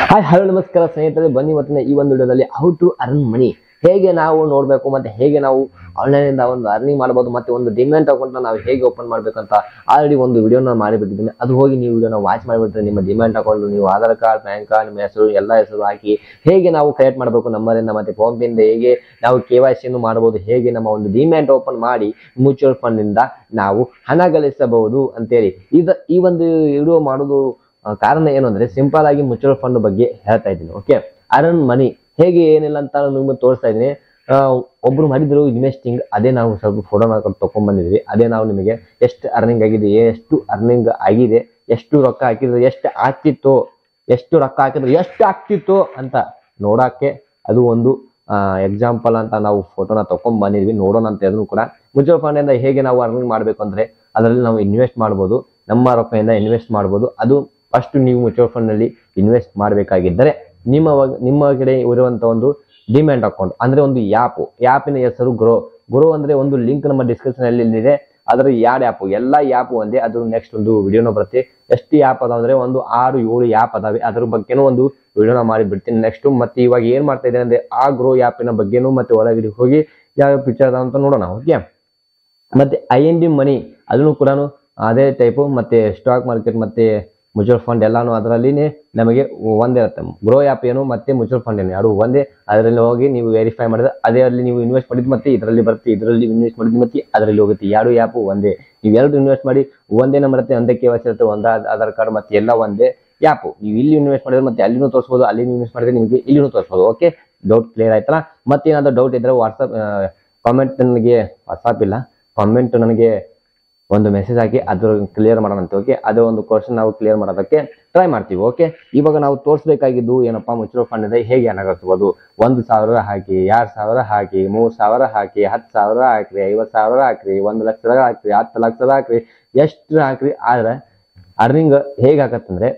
hi hello ನಮಸ್ಕಾರ ಸ್ನೇಹಿತರೆ ಬನ್ನಿ ಇವತ್ತಿನ ಈ ಒಂದು ವಿಡಿಯೋದಲ್ಲಿ ಹೌ ಟು ಅರ್ನ್ ಮನಿ ಹೇಗೆ ನಾವು ನೋಡಬೇಕು ಮತ್ತೆ ಹೇಗೆ ನಾವು ಆನ್ಲೈನ್ ಇಂದ ಒಂದು ಅರ್ನಿಂಗ್ ಮಾಡಬಹುದು ಮತ್ತೆ ಒಂದು ಡಿಮ್ಯಾಂಡ್ ಅಕೌಂಟ್ ನಾವು ಹೇಗೆ ಓಪನ್ ಮಾಡ್ಬೇಕಂತ ಆಲ್ರೆಡಿ ಒಂದು ವಿಡಿಯೋನ ಮಾಡಿಬಿಟ್ಟಿದ್ದೀನಿ ಅದು ಹೋಗಿ ನೀವು ವಿಡಿಯೋನ ವಾಚ್ ಮಾಡಿಬಿಟ್ರೆ ನಿಮ್ಮ ಡಿಮ್ಯಾಂಡ್ ಅಕೌಂಟ್ ನೀವು ಆಧಾರ್ ಕಾರ್ಡ್ ಪ್ಯಾನ್ ಕಾರ್ಡ್ ನಿಮ್ಮ ಹೆಸರು ಎಲ್ಲ ಹೆಸರು ಹಾಕಿ ಹೇಗೆ ನಾವು ಕ್ರಿಯೇಟ್ ಮಾಡಬೇಕು ನಂಬರಿಂದ ಮತ್ತೆ ಫೋನ್ ಪೇಯಿಂದ ಹೇಗೆ ನಾವು ಕೆ ವೈ ಸಿಯನ್ನು ಮಾಡಬಹುದು ಹೇಗೆ ನಮ್ಮ ಒಂದು ಡಿಮ್ಯಾಂಡ್ ಓಪನ್ ಮಾಡಿ ಮ್ಯೂಚುವಲ್ ಫಂಡ್ ಇಂದ ನಾವು ಹಣ ಗಳಿಸಬಹುದು ಅಂತೇಳಿ ಇದ ಈ ಒಂದು ವಿಡಿಯೋ ಮಾಡೋದು ಆ, ಕಾರಣ ಏನು ಅಂದ್ರೆ ಸಿಂಪಲ್ ಆಗಿ ಮ್ಯೂಚುವಲ್ ಫಂಡ್ ಬಗ್ಗೆ ಹೇಳ್ತಾ ಇದ್ದೀನಿ ಓಕೆ ಅರ್ನ್ ಮನಿ ಹೇಗೆ ಏನಿಲ್ಲ ಅಂತ ನಾನು ನಿಮ್ಗೆ ತೋರಿಸ್ತಾ ಇದ್ದೀನಿ ಆ, ಒಬ್ರು ಮಾಡಿದ್ರು ಇನ್ವೆಸ್ಟಿಂಗ್ ಅದೇ ನಾವು ಸ್ವಲ್ಪ ಫೋಟೋ ಮಾಡ್ಕೊಂಡು ತಕೊಂಡ್ ಬಂದಿದ್ವಿ ಅದೇ ನಾವು ನಿಮಗೆ ಎಷ್ಟು ಅರ್ನಿಂಗ್ ಆಗಿದೆ ಎಷ್ಟು ಅರ್ನಿಂಗ್ ಆಗಿದೆ ಎಷ್ಟು ರೊಕ್ಕ ಹಾಕಿದ್ರೆ ಎಷ್ಟು ಆಗ್ತಿತ್ತು ಎಷ್ಟು ರೊಕ್ಕ ಹಾಕಿದ್ರೆ ಎಷ್ಟು ಆಗ್ತಿತ್ತು ಅಂತ ನೋಡಕ್ಕೆ ಅದು ಒಂದು ಎಕ್ಸಾಂಪಲ್ ಅಂತ ನಾವು ಫೋಟೋನ ತಕೊಂಡ್ ಬಂದಿದ್ವಿ ನೋಡೋಣ ಅಂತ ಅದನ್ನು ಕೂಡ ಮ್ಯೂಚುವಲ್ ಫಂಡ್ ಇಂದ ಹೇಗೆ ನಾವು ಅರ್ನಿಂಗ್ ಮಾಡಬೇಕು ಅಂದ್ರೆ ಅದರಲ್ಲಿ ನಾವು ಇನ್ವೆಸ್ಟ್ ಮಾಡ್ಬೋದು ನಮ್ಮ ರೊಕ್ಕದಿಂದ ಇನ್ವೆಸ್ಟ್ ಮಾಡ್ಬೋದು ಅದು ಫಸ್ಟ್ ನೀವು ಮ್ಯೂಚುವಲ್ ಫಂಡ್ ನಲ್ಲಿ ಇನ್ವೆಸ್ಟ್ ಮಾಡಬೇಕಾಗಿದ್ದರೆ ನಿಮ್ಮ ವ- ನಿಮ್ಮ ಕಡೆ ಇರುವಂತ ಒಂದು ಡಿಮ್ಯಾಂಡ್ ಅಕೌಂಟ್ ಅಂದ್ರೆ ಒಂದು ಆ್ಯಪ್ ಆ್ಯಪಿನ ಹೆಸರು ಗ್ರೋ ಗ್ರೋ ಅಂದ್ರೆ ಒಂದು ಲಿಂಕ್ ನಮ್ಮ ಡಿಸ್ಕ್ರಿಪ್ಷನ್ ಅಲ್ಲಿ ಇದೆ ಅದರ ಯಾಡ್ ಆ್ಯಪ್ ಎಲ್ಲ ಆ್ಯಪ್ ಒಂದೇ ಅದ್ರ ನೆಕ್ಸ್ಟ್ ಒಂದು ವಿಡಿಯೋನ ಬರುತ್ತೆ ಎಷ್ಟು ಆ್ಯಪ್ ಅದಾವ ಅಂದ್ರೆ ಒಂದು ಆರು ಏಳು ಆ್ಯಪ್ ಅದಾವೆ ಅದ್ರ ಬಗ್ಗೆನೂ ಒಂದು ವಿಡಿಯೋನ ಮಾಡಿ ಬಿಡ್ತೀನಿ ನೆಕ್ಸ್ಟ್ ಮತ್ತೆ ಇವಾಗ ಏನ್ ಮಾಡ್ತಾ ಇದ್ದೇನೆ ಅಂದ್ರೆ ಆ ಗ್ರೋ ಆ್ಯಪಿನ ಬಗ್ಗೆನೂ ಮತ್ತೆ ಒಳಗಡೆ ಹೋಗಿ ಯಾವ ಪಿಕ್ಚರ್ ಅದಾವ ಅಂತ ನೋಡೋಣ ಓಕೆ ಮತ್ತೆ ಐ ಎನ್ ಡಿ ಮನಿ ಅದನ್ನು ಕೂಡ ಅದೇ ಟೈಪು ಮತ್ತೆ ಸ್ಟಾಕ್ ಮಾರ್ಕೆಟ್ ಮತ್ತೆ ಮ್ಯೂಚುವಲ್ ಫಂಡ್ ಎಲ್ಲಾನು ಅದರಲ್ಲಿನೇ ನಮಗೆ ಒಂದೇ ಇರುತ್ತೆ ಗ್ರೋ ಆ್ಯಪ್ ಏನು ಮತ್ತೆ ಮ್ಯೂಚುವಲ್ ಫಂಡ್ ಏನು ಎರಡು ಒಂದೇ ಅದರಲ್ಲಿ ಹೋಗಿ ನೀವು ವೆರಿಫೈ ಮಾಡಿದ್ರೆ ಅದೇ ಅಲ್ಲಿ ನೀವು ಇನ್ವೆಸ್ಟ್ ಮಾಡಿದ್ ಮತ್ತೆ ಇದರಲ್ಲಿ ಬರುತ್ತೆ ಇದರಲ್ಲಿ ಇನ್ವೆಸ್ಟ್ ಮಾಡಿದ್ ಮತ್ತೆ ಅದರಲ್ಲಿ ಹೋಗುತ್ತೆ ಎರಡು ಆ್ಯಪ್ ಒಂದೇ ನೀವು ಎರಡು ಇನ್ವೆಸ್ಟ್ ಮಾಡಿ ಒಂದೇ ನಂಬರ್ ಇರುತ್ತೆ ಒಂದೇ ಕೆ ಇರುತ್ತೆ ಒಂದೇ ಆಧಾರ್ ಕಾರ್ಡ್ ಮತ್ತೆ ಎಲ್ಲ ಒಂದೇ ಆ್ಯಪ್ ನೀವು ಇಲ್ಲಿ ಇನ್ವೆಸ್ಟ್ ಮಾಡಿದ್ರೆ ಮತ್ತೆ ಅಲ್ಲಿನೂ ತೋರಿಸ್ಬೋದು ಅಲ್ಲಿ ಇನ್ವೆಸ್ಟ್ ಮಾಡಿದ್ರೆ ನಿಮಗೆ ಇಲ್ಲಿನೂ ತೋರಿಸ್ಬೋದು ಓಕೆ ಡೌಟ್ ಕ್ಲಿಯರ್ ಆಯ್ತಲ್ಲ ಮತ್ತೇನಾದ್ರೂ ಡೌಟ್ ಇದ್ರೆ ವಾಟ್ಸಪ್ ಕಾಮೆಂಟ್ ನನಗೆ ವಾಟ್ಸಪ್ ಇಲ್ಲ ಕಾಮೆಂಟ್ ನನಗೆ ಒಂದು ಮೆಸೇಜ್ ಹಾಕಿ ಅದ್ರ ಕ್ಲಿಯರ್ ಮಾಡೋಣಂತೆ ಓಕೆ ಅದು ಒಂದು ಕ್ವಶನ್ ನಾವು ಕ್ಲಿಯರ್ ಮಾಡೋದಕ್ಕೆ ಟ್ರೈ ಮಾಡ್ತೀವಿ ಓಕೆ ಇವಾಗ ನಾವು ತೋರಿಸ್ಬೇಕಾಗಿದ್ದು ಏನಪ್ಪಾ ಮ್ಯೂಚುವಲ್ ಫಂಡ್ ಇದೆ ಹೇಗೆ ಹಣ ಗಳಿಸ್ಬೋದು ಒಂದು ಸಾವಿರ ಹಾಕಿ ಎರಡ್ ಸಾವಿರ ಹಾಕಿ ಮೂರ್ ಸಾವಿರ ಹಾಕಿ ಹತ್ತು ಸಾವಿರ ಹಾಕ್ರಿ ಐವತ್ತು ಸಾವಿರ ಹಾಕ್ರಿ ಒಂದು ಲಕ್ಷದ ಹಾಕ್ರಿ ಹತ್ತು ಲಕ್ಷದ ಹಾಕ್ರಿ ಎಷ್ಟು ಹಾಕ್ರಿ ಆದ್ರೆ ಅರ್ನಿಂಗ್ ಹೇಗೆ ಆಗತ್ತಂದ್ರೆ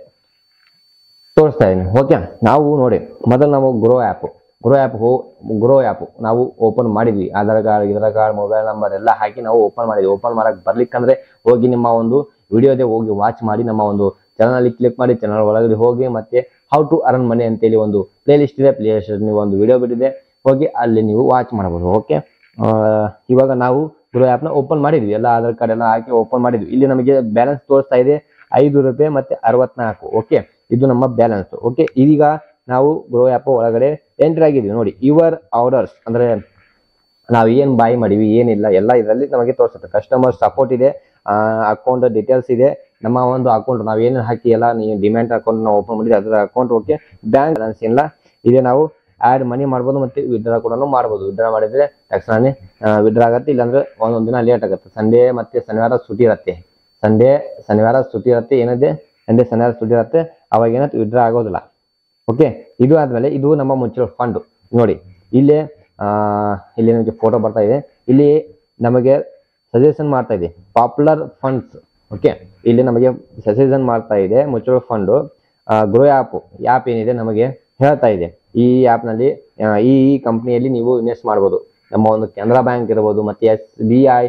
ತೋರಿಸ್ತಾ ಇದೀನಿ ಓಕೆ ನಾವು ನೋಡಿ ಮೊದಲು ನಾವು ಗ್ರೋ ಆ್ಯಪ್ ಗ್ರೋ ಆ್ಯಪ್ ಹೋ ಗ್ರೋ ಆ್ಯಪ್ ನಾವು ಓಪನ್ ಮಾಡಿದ್ವಿ ಆಧಾರ್ ಕಾರ್ಡ್ ಇದರ ಕಾರ್ಡ್ ಮೊಬೈಲ್ ನಂಬರ್ ಎಲ್ಲ ಹಾಕಿ ನಾವು ಓಪನ್ ಮಾಡಿದ್ವಿ ಓಪನ್ ಮಾಡಕ್ ಬರ್ಲಿಕ್ಕಂದ್ರೆ ಹೋಗಿ ನಿಮ್ಮ ಒಂದು ವಿಡಿಯೋದೇ ಹೋಗಿ ವಾಚ್ ಮಾಡಿ ನಮ್ಮ ಒಂದು ಚಾನಲ್ ಕ್ಲಿಕ್ ಮಾಡಿ ಚಾನಲ್ ಒಳಗಡೆ ಹೋಗಿ ಮತ್ತೆ ಹೌ ಟು ಅರ್ನ್ ಮನಿ ಅಂತೇಳಿ ಒಂದು ಪ್ಲೇ ಲಿಸ್ಟ್ ಇದೆ ಪ್ಲೇ ಲಿಸ್ಟ್ ನೀವು ಒಂದು ವಿಡಿಯೋ ಬಿಟ್ಟಿದೆ ಹೋಗಿ ಅಲ್ಲಿ ನೀವು ವಾಚ್ ಮಾಡಬಹುದು ಓಕೆ ಇವಾಗ ನಾವು ಗ್ರೋ ನ ಓಪನ್ ಮಾಡಿದ್ವಿ ಎಲ್ಲ ಆಧಾರ್ ಕಾರ್ಡ್ ಎಲ್ಲ ಹಾಕಿ ಓಪನ್ ಮಾಡಿದ್ವಿ ಇಲ್ಲಿ ನಮಗೆ ಬ್ಯಾಲೆನ್ಸ್ ತೋರಿಸ್ತಾ ಇದೆ ಐದು ರೂಪಾಯಿ ಮತ್ತೆ ಅರವತ್ನಾಲ್ಕು ಓಕೆ ಇದು ನಮ್ಮ ಬ್ಯಾಲೆನ್ಸ್ ಓಕೆ ಇದೀಗ ನಾವು ಗ್ರೋ ಆ್ಯಪ್ ಒಳಗಡೆ ಎಂಟ್ರಿ ಆಗಿದ್ವಿ ನೋಡಿ ಯುವರ್ ಆರ್ಡರ್ಸ್ ಅಂದ್ರೆ ನಾವು ಏನ್ ಬಾಯ್ ಮಾಡಿವಿ ಏನಿಲ್ಲ ಎಲ್ಲ ಇದರಲ್ಲಿ ನಮಗೆ ತೋರಿಸುತ್ತೆ ಕಸ್ಟಮರ್ ಸಪೋರ್ಟ್ ಇದೆ ಅಕೌಂಟ್ ಡೀಟೇಲ್ಸ್ ಇದೆ ನಮ್ಮ ಒಂದು ಅಕೌಂಟ್ ನಾವು ಏನು ಹಾಕಿ ಎಲ್ಲ ನೀವು ಡಿಮ್ಯಾಂಡ್ ಅಕೌಂಟ್ ನಾವು ಓಪನ್ ಮಾಡಿದ್ವಿ ಅದರ ಅಕೌಂಟ್ ಓಕೆ ಬ್ಯಾಂಕ್ ಬ್ಯಾಲೆನ್ಸ್ ಇಲ್ಲ ಇದೆ ನಾವು ಆಡ್ ಮನಿ ಮಾಡ್ಬೋದು ಮತ್ತೆ ವಿಡ್ರಾ ಕೂಡ ಮಾಡ್ಬೋದು ವಿಡ್ರಾ ಮಾಡಿದ್ರೆ ತಕ್ಷಣನೇ ವಿಡ್ರಾ ಆಗತ್ತೆ ಇಲ್ಲಾಂದ್ರೆ ಒಂದೊಂದು ದಿನ ಲೇಟ್ ಆಗುತ್ತೆ ಸಂಡೇ ಮತ್ತೆ ಶನಿವಾರ ಸುಟಿ ಇರುತ್ತೆ ಸಂಡೇ ಶನಿವಾರ ಸುಟಿ ಇರುತ್ತೆ ಏನಿದೆ ಸಂಡೇ ಶನಿವಾರ ಸುಟಿ ಇರುತ್ತೆ ಅವಾಗ ಏನತ್ತೆ ವಿಡ್ರಾ ಆಗೋದಿಲ್ಲ ಓಕೆ ಇದು ಆದ್ಮೇಲೆ ಇದು ನಮ್ಮ ಮ್ಯೂಚುವಲ್ ಫಂಡ್ ನೋಡಿ ಇಲ್ಲಿ ಆ, ಇಲ್ಲಿ ನಮಗೆ ಫೋಟೋ ಬರ್ತಾ ಇದೆ ಇಲ್ಲಿ ನಮಗೆ ಸಜೆಷನ್ ಮಾಡ್ತಾ ಇದೆ ಪಾಪ್ಯುಲರ್ ಫಂಡ್ಸ್ ಓಕೆ ಇಲ್ಲಿ ನಮಗೆ ಸಜೆಷನ್ ಮಾಡ್ತಾ ಇದೆ mutual fund Groww app app ಏನಿದೆ ನಮಗೆ ಹೇಳ್ತಾ ಇದೆ ಈ ಆ್ಯಪ್ನಲ್ಲಿ ಈ ಈ ಕಂಪ್ನಿಯಲ್ಲಿ ನೀವು ಇನ್ವೆಸ್ಟ್ ಮಾಡ್ಬೋದು ನಮ್ಮ ಒಂದು ಕೆನರಾ ಬ್ಯಾಂಕ್ ಇರ್ಬೋದು ಮತ್ತೆ S B I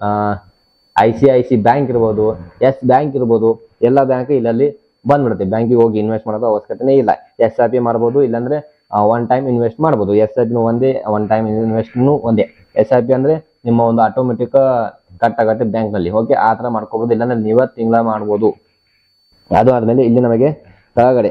I C I C bank ಇರ್ಬೋದು ಎಸ್ ಬ್ಯಾಂಕ್ ಇರ್ಬೋದು ಎಲ್ಲ ಬ್ಯಾಂಕ್ ಇಲ್ಲಲ್ಲಿ ಬಂದ್ಬಿಡುತ್ತೆ ಬ್ಯಾಂಕಿಗೆ ಹೋಗಿ ಇನ್ವೆಸ್ಟ್ ಮಾಡೋದು ಅವಶ್ಯಕತೆನೇ ಇಲ್ಲ ಎಸ್ ಐ ಪಿ ಮಾಡ್ಬೋದು ಇಲ್ಲಾಂದ್ರೆ ಒನ್ ಟೈಮ್ ಇನ್ವೆಸ್ಟ್ ಮಾಡ್ಬೋದು ಎಸ್ ಐ ಪಿನೂ ಒಂದೇ ಒನ್ ಟೈಮ್ ಇನ್ವೆಸ್ಟ್ನು ಒಂದೇ ಎಸ್ ಐ ಪಿ ಅಂದ್ರೆ ನಿಮ್ಮ ಒಂದು ಆಟೋಮೆಟಿಕ್ ಕಟ್ ಆಗುತ್ತೆ ಬ್ಯಾಂಕ್ನಲ್ಲಿ ಓಕೆ ಆ ಥರ ಮಾಡ್ಕೋಬೋದು ಇಲ್ಲಾಂದ್ರೆ ನೀವೇ ತಿಂಗಳ ಮಾಡ್ಬೋದು ಅದು ಆದ್ಮೇಲೆ ಇಲ್ಲಿ ನಮಗೆ ಕೆಳಗಡೆ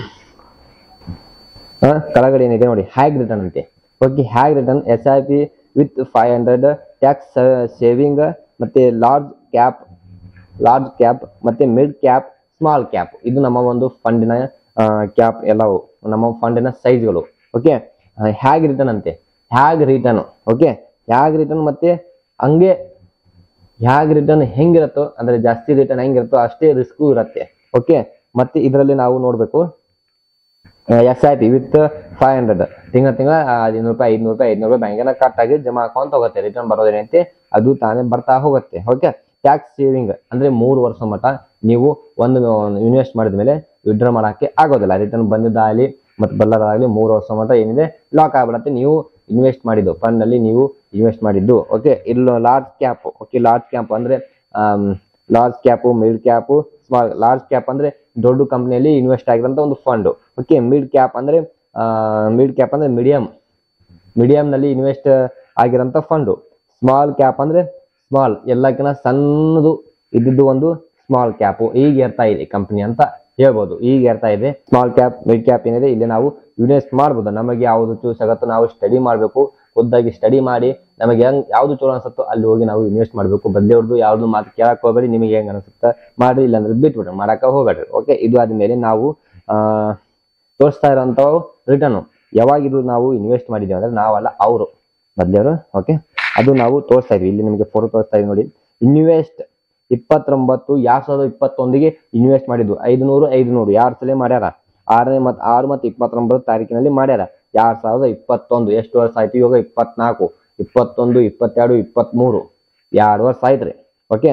ಆ, ಕೆಳಗಡೆ ಏನಿದೆ ನೋಡಿ ಹ್ಯಾಗ್ ರಿಟರ್ನ್ ಅಂತೆ ಓಕೆ ಹ್ಯಾಗ್ return S I P with five hundred tax saving ಮತ್ತೆ ಲಾರ್ಜ್ ಕ್ಯಾಪ್ ಲಾರ್ಜ್ ಕ್ಯಾಪ್ ಮತ್ತೆ ಮಿಡ್ ಕ್ಯಾಪ್ ಸ್ಮಾಲ್ ಕ್ಯಾಪ್ ಇದು ನಮ್ಮ ಒಂದು ಫಂಡಿನ ಕ್ಯಾಪ್ ಎಲ್ಲವು ನಮ್ಮ ಫಂಡಿನ ಸೈಜ್ಗಳು ಓಕೆ ಹ್ಯಾಗ್ ರಿಟರ್ನ್ ಅಂತೆ ಹ್ಯಾಗ್ ರಿಟರ್ನ್ ಓಕೆ ಹ್ಯಾಗ್ ರಿಟರ್ನ್ ಮತ್ತೆ ಹಂಗೆ ಹ್ಯಾಗ್ ರಿಟರ್ನ್ ಹೆಂಗಿರುತ್ತೋ ಅಂದ್ರೆ ಜಾಸ್ತಿ ರಿಟರ್ನ್ ಹೆಂಗಿರುತ್ತೋ ಅಷ್ಟೇ ರಿಸ್ಕು ಇರುತ್ತೆ ಓಕೆ ಮತ್ತೆ ಇದರಲ್ಲಿ ನಾವು ನೋಡ್ಬೇಕು S I P with five hundred ತಿಂಗಳ ತಿಂಗಳ ಐನೂರು ರೂಪಾಯಿ ಐನೂರು ರೂಪಾಯಿ ಐನೂರು ರೂಪಾಯಿ ಬ್ಯಾಂಕಿನ ಕಟ್ ಆಗಿ ಜಮಾ ಅಕೌಂಟ್ ಹೋಗುತ್ತೆ ರಿಟರ್ನ್ ಬರೋದೇನಂತೆ ಅದು ತಾನೇ ಬರ್ತಾ ಹೋಗುತ್ತೆ ಓಕೆ ಟ್ಯಾಕ್ಸ್ ಸೇವಿಂಗ್ ಅಂದ್ರೆ ಮೂರು ವರ್ಷ ಮಟ್ಟ ನೀವು ಒಂದು ಇನ್ವೆಸ್ಟ್ ಮಾಡಿದ ಮೇಲೆ ವಿಡ್ರಾ ಮಾಡಕ್ಕೆ ಆಗೋದಿಲ್ಲ ರಿಟರ್ನ್ ಬಂದಿದ್ದಾಗಲಿ ಮತ್ತೆ ಬಲ್ಲದಾಗಲಿ ಮೂರು ವರ್ಷ ಮಟ್ಟ ಏನಿದೆ ಲಾಕ್ ಆಗ್ಬಿಡತ್ತೆ ನೀವು ಇನ್ವೆಸ್ಟ್ ಮಾಡಿದ್ದು ಫಂಡ್ ಅಲ್ಲಿ ನೀವು ಇನ್ವೆಸ್ಟ್ ಮಾಡಿದ್ದು ಓಕೆ ಇಲ್ಲಿ large cap okay large cap ಅಂದ್ರೆ large cap mid cap small large cap ಅಂದ್ರೆ ದೊಡ್ಡ ಕಂಪ್ನಿಯಲ್ಲಿ ಇನ್ವೆಸ್ಟ್ ಆಗಿರೋಂಥ ಒಂದು ಫಂಡ್ ಓಕೆ ಮಿಡ್ ಕ್ಯಾಪ್ ಅಂದ್ರೆ ಮಿಡ್ ಕ್ಯಾಪ್ ಅಂದ್ರೆ ಮೀಡಿಯಂ ಮೀಡಿಯಂನಲ್ಲಿ ಇನ್ವೆಸ್ಟ್ ಆಗಿರೋಂಥ ಫಂಡು ಸ್ಮಾಲ್ ಕ್ಯಾಪ್ ಅಂದ್ರೆ ಸ್ಮಾಲ್ ಎಲ್ಲಕ್ಕಿಂತ ಸಣ್ಣದು ಇದ್ದಿದ್ದು ಒಂದು ಸ್ಮಾಲ್ ಕ್ಯಾಪು ಈಗ ಏರ್ತಾ ಇದೆ ಕಂಪನಿ ಅಂತ ಹೇಳ್ಬೋದು ಈಗ ಏರ್ತಾ ಇದೆ ಸ್ಮಾಲ್ ಕ್ಯಾಪ್ ಮಿಡ್ ಕ್ಯಾಪ್ ಏನಿದೆ ಇಲ್ಲಿ ನಾವು ಇನ್ವೆಸ್ಟ್ ಮಾಡ್ಬೋದು ನಮಗೆ ಯಾವುದು ಚೂಸ್ ಆಗುತ್ತೋ ನಾವು ಸ್ಟಡಿ ಮಾಡಬೇಕು ಖುದ್ದಾಗಿ ಸ್ಟಡಿ ಮಾಡಿ ನಮಗೆ ಹೆಂಗ್ ಯಾವ್ದು ಚಲೋ ಅನ್ಸುತ್ತೋ ಅಲ್ಲಿ ಹೋಗಿ ನಾವು ಇನ್ವೆಸ್ಟ್ ಮಾಡಬೇಕು ಬದಲೇವ್ರದ್ದು ಯಾವ್ದು ಮಾತು ಕೇಳಕ್ ಹೋಗ್ಬೇಡಿ ನಿಮಗೆ ಹೆಂಗ್ ಅನ್ಸುತ್ತೆ ಮಾಡಿ ಇಲ್ಲಾಂದ್ರೆ ಬಿಟ್ಬಿಡ್ರಿ ಮಾಡಕ್ಕೆ ಹೋಗ್ಬೇಡ್ರಿ ಓಕೆ ಇದು ಆದ್ಮೇಲೆ ನಾವು ಆ ತೋರಿಸ್ತಾ ಇರೋಂಥವು ರಿಟರ್ನ್ ಯಾವಾಗ ಇದು ನಾವು ಇನ್ವೆಸ್ಟ್ ಮಾಡಿದ್ದೇವೆ ಅಂದ್ರೆ ನಾವಲ್ಲ ಅವರು ಬದಲೇವರು ಓಕೆ ಅದು ನಾವು ತೋರಿಸ್ತಾ ಇದೀವಿ ಇಲ್ಲಿ ನಿಮಗೆ ಫೋಟೋ ತೋರಿಸ್ತಾ ಇದೀವಿ ನೋಡಿ ಇನ್ವೆಸ್ಟ್ ಇಪ್ಪತ್ತೊಂಬತ್ತು ಎರಡ್ ಸಾವಿರದ ಇಪ್ಪತ್ತೊಂದಿಗೆ ಇನ್ವೆಸ್ಟ್ ಮಾಡಿದ್ವು ಐದುನೂರು ಐದುನೂರು ಎರಡು ಸಲ ಮಾಡ್ಯಾರ ಆರನೇ ಮತ್ತು ಆರು ಮತ್ತು ಇಪ್ಪತ್ತೊಂಬತ್ತು ತಾರೀಕಿನಲ್ಲಿ ಮಾಡ್ಯಾರ ಎರಡ್ ಸಾವಿರದ ಇಪ್ಪತ್ತೊಂದು ಎಷ್ಟು ವರ್ಷ ಆಯ್ತು ಇವಾಗ ಇಪ್ಪತ್ನಾಲ್ಕು ಇಪ್ಪತ್ತೊಂದು ಇಪ್ಪತ್ತೆರಡು ಇಪ್ಪತ್ತ್ಮೂರು ಎರಡು ವರ್ಷ ಆಯ್ತು ರೀ ಓಕೆ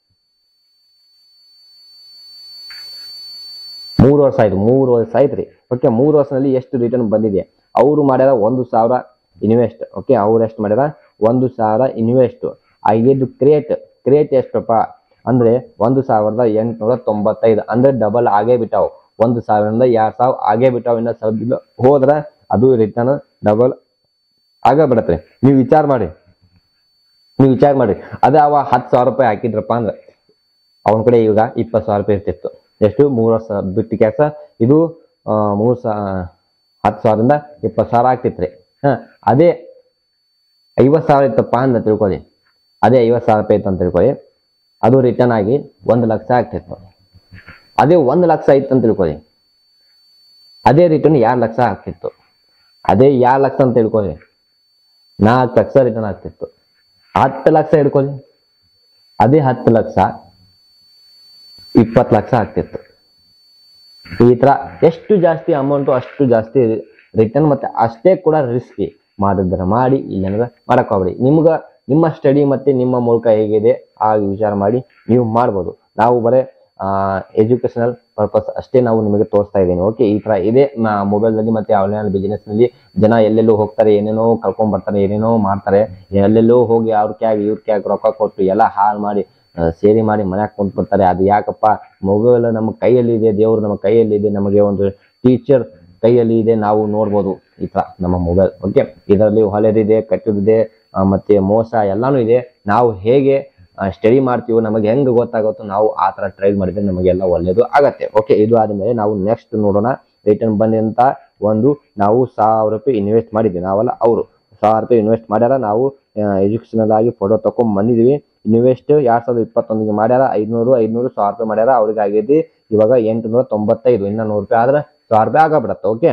ಮೂರು ವರ್ಷ ಆಯ್ತು ಮೂರು ವರ್ಷ ಆಯ್ತು ರೀ ಓಕೆ ಮೂರು ವರ್ಷದಲ್ಲಿ ಎಷ್ಟು ರಿಟರ್ನ್ ಬಂದಿದೆ ಅವರು ಮಾಡ್ಯಾರ ಒಂದು ಸಾವಿರ ಇನ್ವೆಸ್ಟ್ ಓಕೆ ಅವ್ರು ಎಷ್ಟು ಮಾಡ್ಯಾರ ಒಂದು ಸಾವಿರ ಇನ್ವೆಸ್ಟ್ ಆಗಿದ್ದು ಕ್ರಿಯೇಟ್ ಕ್ರಿಯೇಟ್ ಎಷ್ಟಪ್ಪ ಅಂದ್ರೆ ಒಂದು ಸಾವಿರದ ಎಂಟುನೂರ ತೊಂಬತ್ತೈದು ಅಂದ್ರೆ ಡಬಲ್ ಆಗೇ ಬಿಟ್ಟಾವು ಒಂದು ಸಾವಿರದಿಂದ ಎರಡ್ ಸಾವಿರ ಆಗೇ ಬಿಟ್ಟಾವು ಇನ್ನ ಸ್ವಲ್ಪ ದಿನ ಹೋದ್ರ ಅದು ರಿಟರ್ನ್ ಡಬಲ್ ಆಗ ಬಿಡತ್ರಿ ನೀವು ವಿಚಾರ ಮಾಡಿ ನೀವು ವಿಚಾರ ಮಾಡಿ ಅದೇ ಅವ ಹತ್ತು ಸಾವಿರ ರೂಪಾಯಿ ಹಾಕಿದ್ರಪ್ಪ ಅಂದ್ರೆ ಅವನ ಕಡೆ ಈಗ ಇಪ್ಪತ್ತು ಸಾವಿರ ರೂಪಾಯಿ ಇರ್ತಿತ್ತು ಎಷ್ಟು ಮೂರು ವರ್ಷ ಬಿಟ್ಟು ಕೆಲಸ ಇದು ಆ, ಮೂರು ಸಾ ಹತ್ತು ಸಾವಿರದಿಂದ ಇಪ್ಪತ್ತು ಸಾವಿರ ಆಗ್ತಿತ್ತು ರೀ ಹಾಂ ಅದೇ ಐವತ್ತು ಸಾವಿರ ಇತ್ತಪ್ಪ ಅಂತ ತಿಳ್ಕೊಳ್ಳಿ ಅದೇ ಐವತ್ತು ಸಾವಿರ ರೂಪಾಯಿ ಇತ್ತು ಅಂತ ತಿಳ್ಕೊಳ್ಳಿ ಅದು ರಿಟರ್ನ್ ಆಗಿ ಒಂದು ಲಕ್ಷ ಆಗ್ತಿತ್ತು ಅದೇ ಒಂದು ಲಕ್ಷ ಇತ್ತು ಅಂತ ತಿಳ್ಕೊಳ್ಳಿ ಅದೇ ರಿಟರ್ನ್ ಎರಡು ಲಕ್ಷ ಆಗ್ತಿತ್ತು ಅದೇ ಎರಡು ಲಕ್ಷ ಅಂತ ತಿಳ್ಕೊಳ್ಳಿ ನಾಲ್ಕು ಲಕ್ಷ ರಿಟರ್ನ್ ಆಗ್ತಿತ್ತು ಹತ್ತು ಲಕ್ಷ ಹಿಡ್ಕೊಳ್ಳಿ ಅದೇ ಹತ್ತು ಲಕ್ಷ ಇಪ್ಪತ್ತು ಲಕ್ಷ ಆಗ್ತಿತ್ತು ಈ ತರ ಎಷ್ಟು ಜಾಸ್ತಿ ಅಮೌಂಟು ಅಷ್ಟು ಜಾಸ್ತಿ ರಿಟರ್ನ್ ಮತ್ತೆ ಅಷ್ಟೇ ಕೂಡ ರಿಸ್ಕಿ ಮಾಡಿದ್ರೆ ಮಾಡಿ ಇಲ್ಲಾಂದ್ರೆ ಮಾಡಕ್ ಹೋಗ್ಬೇಡಿ ನಿಮ್ಗ ನಿಮ್ಮ ಸ್ಟಡಿ ಮತ್ತೆ ನಿಮ್ಮ ಮೂಲಕ ಹೇಗಿದೆ ಆ ವಿಚಾರ ಮಾಡಿ ನೀವು ಮಾಡ್ಬೋದು ನಾವು ಬರೇ ಎಜುಕೇಶನಲ್ ಪರ್ಪಸ್ ಅಷ್ಟೇ ನಾವು ನಿಮಗೆ ತೋರಿಸ್ತಾ ಇದ್ದೀನಿ ಓಕೆ ಈ ತರ ಇದೆ ಮೊಬೈಲ್ ನಲ್ಲಿ ಮತ್ತೆ ಆನ್ಲೈನ್ ಬಿಸ್ನೆಸ್ ನಲ್ಲಿ ಜನ ಎಲ್ಲೆಲ್ಲೋ ಹೋಗ್ತಾರೆ ಏನೇನೋ ಕಳ್ಕೊಂಡ್ ಬರ್ತಾರೆ ಏನೇನೋ ಮಾಡ್ತಾರೆ ಎಲ್ಲೆಲ್ಲೋ ಹೋಗಿ ಅವ್ರ ಕ್ಯಾಗ್ ಇವ್ರ ಕ್ಯಾಗ್ ರೊಕ್ಕ ಕೊಟ್ಟು ಎಲ್ಲ ಹಾಳು ಮಾಡಿ ಆ, ಸೇರಿ ಮಾಡಿ ಮನ್ಯಾಗ ಕುಂತ್ಬಿಡ್ತಾರೆ ಅದು ಯಾಕಪ್ಪ ಮೊಬೈಲ್ ನಮ್ಮ ಕೈಯಲ್ಲಿ ಇದೆ ದೇವ್ರು ನಮ್ಮ ಕೈಯಲ್ಲಿ ಇದೆ ನಮಗೆ ಒಂದು ಟೀಚರ್ ಕೈಯಲ್ಲಿ ಇದೆ ನಾವು ನೋಡ್ಬೋದು ಈ ತರ ನಮ್ಮ ಮೊಬೈಲ್ ಓಕೆ ಇದರಲ್ಲಿ ಹೊಲೆದಿದೆ ಕಟ್ಟುದಿದೆ ಆ, ಮತ್ತೆ ಮೋಸ ಎಲ್ಲಾನು ಇದೆ ನಾವು ಹೇಗೆ ಸ್ಟಡಿ ಮಾಡ್ತೀವೋ ನಮಗೆ ಹೆಂಗ್ ಗೊತ್ತಾಗುತ್ತೋ ನಾವು ಆ ತರ ಟ್ರೈ ಮಾಡಿದ್ರೆ ನಮಗೆಲ್ಲ ಒಳ್ಳೇದು ಆಗತ್ತೆ ಓಕೆ ಇದು ಆದ್ಮೇಲೆ ನಾವು ನೆಕ್ಸ್ಟ್ ನೋಡೋಣ ರಿಟರ್ನ್ ಬಂದಂತ ಒಂದು ನಾವು ಸಾವಿರ ರೂಪಾಯಿ ಇನ್ವೆಸ್ಟ್ ಮಾಡಿದ್ವಿ ನಾವಲ್ಲ ಅವರು ಸಾವಿರ ರೂಪಾಯಿ ಇನ್ವೆಸ್ಟ್ ಮಾಡ್ಯಾರ ನಾವು ಎಜುಕೇಶನಲ್ ಆಗಿ ಫೋಟೋ ತಕೊಂಡ್ ಬಂದಿದ್ವಿ ಇನ್ವೆಸ್ಟ್ ಎರಡ್ ಸಾವಿರದ ಇಪ್ಪತ್ತೊಂದಿಗೆ ಮಾಡ್ಯಾರ ಐದ್ನೂರು ಐದ್ನೂರು ಸಾವಿರ ರೂಪಾಯಿ ಮಾಡ್ಯಾರ ಅವ್ರಿಗೆ ಆಗೈತಿ ಇವಾಗ ಎಂಟುನೂರ ತೊಂಬತ್ತೈದು ಇನ್ನ ನೂರು ರೂಪಾಯಿ ಆದ್ರೆ ಸಾವಿರ ರೂಪಾಯಿ ಆಗಬಿಡತ್ತೆ ಓಕೆ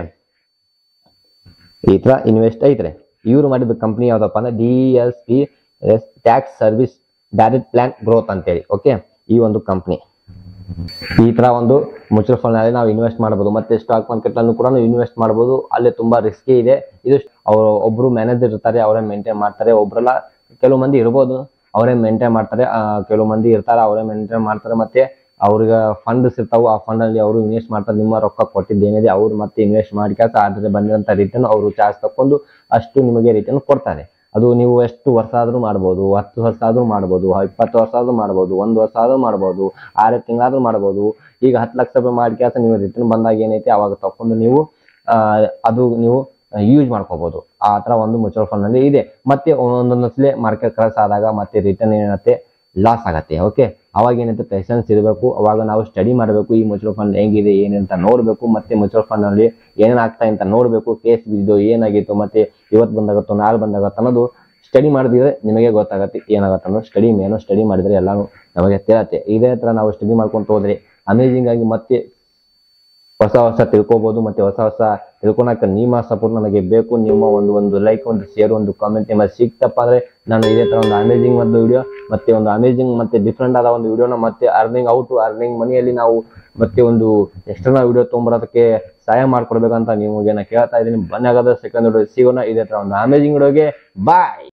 ಈ ತರ ಇನ್ವೆಸ್ಟ್ ಐತ್ರಿ ಇವ್ರು ಮಾಡಿದ ಕಂಪ್ನಿ ಯಾವ್ದಪ್ಪ ಅಂದ್ರೆ D S P S tax service direct plan growth ಅಂತೇಳಿ ಓಕೆ ಈ ಒಂದು ಕಂಪ್ನಿ ಈ ತರ ಒಂದು ಮ್ಯೂಚುವಲ್ ಫಂಡ್ ನಲ್ಲಿ ನಾವು ಇನ್ವೆಸ್ಟ್ ಮಾಡಬಹುದು ಮತ್ತೆ ಸ್ಟಾಕ್ ಮಾರ್ಕೆಟ್ ಅನ್ನು ಕೂಡ ಇನ್ವೆಸ್ಟ್ ಮಾಡಬಹುದು ಅಲ್ಲಿ ತುಂಬಾ ರಿಸ್ಕಿ ಇದೆ ಇದು ಅವರು ಒಬ್ರು ಮ್ಯಾನೇಜರ್ ಇರ್ತಾರೆ ಅವರೇ ಮೇಂಟೈನ್ ಮಾಡ್ತಾರೆ ಒಬ್ರಲ್ಲ ಕೆಲವು ಮಂದಿ ಇರ್ಬೋದು ಅವರೇ ಮೇಂಟೈನ್ ಮಾಡ್ತಾರೆ ಆ, ಕೆಲವು ಮಂದಿ ಇರ್ತಾರೆ ಅವರೇ ಮೇಂಟೈನ್ ಮಾಡ್ತಾರೆ ಮತ್ತೆ ಅವ್ರಿಗೆ ಫಂಡ್ಸ್ ಇರ್ತಾವು ಆ ಫಂಡ್ ಅಲ್ಲಿ ಅವರು ಇನ್ವೆಸ್ಟ್ ಮಾಡ್ತಾರೆ ನಿಮ್ಮ ರೊಕ್ಕ ಕೊಟ್ಟಿದ್ದು ಏನಿದೆ ಅವ್ರು ಮತ್ತೆ ಇನ್ವೆಸ್ಟ್ ಮಾಡಿ ಕೆಲಸ ಅದ್ರ ಬಂದಿರಂತ ರಿಟರ್ನ್ ಅವರು ಚಾರ್ಜ್ ತಕೊಂಡು ಅಷ್ಟು ನಿಮಗೆ ರಿಟರ್ನ್ ಕೊಡ್ತಾರೆ ಅದು ನೀವು ಎಷ್ಟು ವರ್ಷ ಆದ್ರೂ ಮಾಡ್ಬೋದು ಹತ್ತು ವರ್ಷ ಆದ್ರೂ ಮಾಡ್ಬೋದು ಇಪ್ಪತ್ತು ವರ್ಷ ಆದ್ರೂ ಮಾಡ್ಬೋದು ಒಂದು ವರ್ಷ ಆದ್ರೂ ಮಾಡ್ಬೋದು ಆರು ತಿಂಗಳಾದ್ರೂ ಮಾಡ್ಬೋದು ಈಗ ಹತ್ತು ಲಕ್ಷ ರೂಪಾಯಿ ಮಾಡಿ ಕೆಲಸ ನೀವು ರಿಟರ್ನ್ ಬಂದಾಗ ಏನೈತಿ ಅವಾಗ ತಕೊಂಡು ನೀವು ಆ, ಅದು ನೀವು ಯೂಸ್ ಮಾಡ್ಕೋಬಹುದು ಆ ತರ ಒಂದು ಮ್ಯೂಚುವಲ್ ಫಂಡ್ ನಲ್ಲಿ ಇದೆ ಮತ್ತೆ ಒಂದೊಂದು ಸಲ ಮಾರ್ಕೆಟ್ ಕ್ರಾಸ್ ಆದಾಗ ಮತ್ತೆ ರಿಟರ್ನ್ ಏನತ್ತೆ ಲಾಸ್ ಆಗತ್ತೆ ಓಕೆ ಅವಾಗ ಏನಂತ ಪೇಷನ್ಸ್ ಇರಬೇಕು ಅವಾಗ ನಾವು ಸ್ಟಡಿ ಮಾಡಬೇಕು ಈ ಮ್ಯೂಚುವಲ್ ಫಂಡ್ ಹೆಂಗಿದೆ ಏನಂತ ನೋಡಬೇಕು ಮತ್ತೆ ಮ್ಯೂಚುವಲ್ ಫಂಡ್ ನಲ್ಲಿ ಏನೇನ್ ಆಗ್ತಾ ಅಂತ ನೋಡಬೇಕು ಕೇಸ್ ಬಿದ್ದು ಏನಾಗಿತ್ತು ಮತ್ತೆ ಇವತ್ತು ಬಂದಾಗತ್ತೋ ನಾಳೆ ಬಂದಾಗತ್ತೋ ಅನ್ನೋದು ಸ್ಟಡಿ ಮಾಡಿದ್ರೆ ನಿಮಗೆ ಗೊತ್ತಾಗತ್ತೆ ಏನಾಗತ್ತೆ ಅನ್ನೋದು ಸ್ಟಡಿ ಮೇನು ಸ್ಟಡಿ ಮಾಡಿದ್ರೆ ಎಲ್ಲಾನು ನಮಗೆ ತಿಳಿಯತ್ತೆ ಇದೇ ತರ ನಾವು ಸ್ಟಡಿ ಮಾಡ್ಕೊಂತ ಹೋದ್ರೆ ಅಮೇಜಿಂಗ್ ಆಗಿ ಮತ್ತೆ ಹೊಸ ಹೊಸ ತಿಳ್ಕೊಬಹುದು ಮತ್ತೆ ಹೊಸ ಹೊಸ ತಿಳ್ಕೊಳಕ ನಿಮ್ಮ ಸಪೋರ್ಟ್ ನನಗೆ ಬೇಕು ನಿಮ್ಮ ಒಂದು ಒಂದು ಲೈಕ್ ಒಂದು ಶೇರ್ ಒಂದು ಕಾಮೆಂಟ್ ನಿಮಗೆ ಸಿಕ್ತಪ್ಪ ಅಂದ್ರೆ ನಾನು ಇದೇ ತರ ಒಂದು ಅಮೇಜಿಂಗ್ ಒಂದು ವಿಡಿಯೋ ಮತ್ತೆ ಒಂದು ಅಮೇಜಿಂಗ್ ಮತ್ತೆ ಡಿಫ್ರೆಂಟ್ ಆದ ಒಂದು ವಿಡಿಯೋನ ಮತ್ತೆ ಅರ್ನಿಂಗ್ ಔಟ್ ಅರ್ನಿಂಗ್ ಮನಿಯಲ್ಲಿ ನಾವು ಮತ್ತೆ ಒಂದು ಎಕ್ಸ್ಟ್ರಾ ವಿಡಿಯೋ ತೊಗೊಂಬರೋದಕ್ಕೆ ಸಹಾಯ ಮಾಡ್ಕೊಡ್ಬೇಕಂತ ನಿಮಗೆ ನಾ ಕೇಳ್ತಾ ಇದ್ದೀನಿ ಬನ್ನಿ ಹಾಗಾದ್ರೆ ಸೆಕೆಂಡ್ ವಿಡಿಯೋ ಸಿಗೋಣ ಇದೇ ತರ ಒಂದು ಅಮೇಜಿಂಗ್ ವಿಡಿಯೋಗೆ ಬಾಯ್